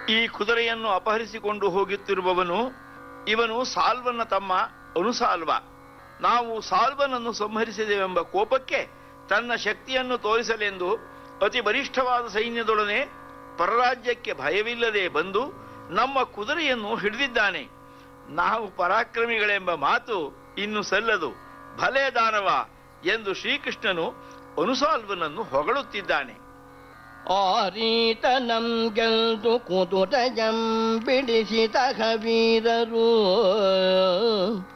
ಈ ಕುದುರೆಯನ್ನು ಅಪಹರಿಸಿಕೊಂಡು ಹೋಗುತ್ತಿರುವವನು ಇವನು ಸಾಲ್ವನ ತಮ್ಮ ಅನುಸಾಲ್ವ ನಾವು ಸಾಲ್ವನನ್ನು ಸಂಹರಿಸಿದೆವೆಂಬ ಕೋಪಕ್ಕೆ ತನ್ನ ಶಕ್ತಿಯನ್ನು ತೋರಿಸಲೆಂದು ಅತಿ ಬಲಿಷ್ಠವಾದ ಸೈನ್ಯದೊಡನೆ ಪರರಾಜ್ಯಕ್ಕೆ ಭಯವಿಲ್ಲದೆ ಬಂದು ನಮ್ಮ ಕುದುರೆಯನ್ನು ಹಿಡಿದಿದ್ದಾನೆ ನಾವು ಪರಾಕ್ರಮಿಗಳೆಂಬ ಮಾತು ಇನ್ನು ಸಲ್ಲದು ಭಲೆ ದಾನವ ಎಂದು ಶ್ರೀಕೃಷ್ಣನು ಅನುಸಾಲ್ವನನ್ನು ಹೊಗಳುತ್ತಿದ್ದಾನೆ ಆರೀತನಂ ಗೆಲ್ದು ಕುದುರೆಯಂ ಬಿಡಿಸಿದ ವೀರರು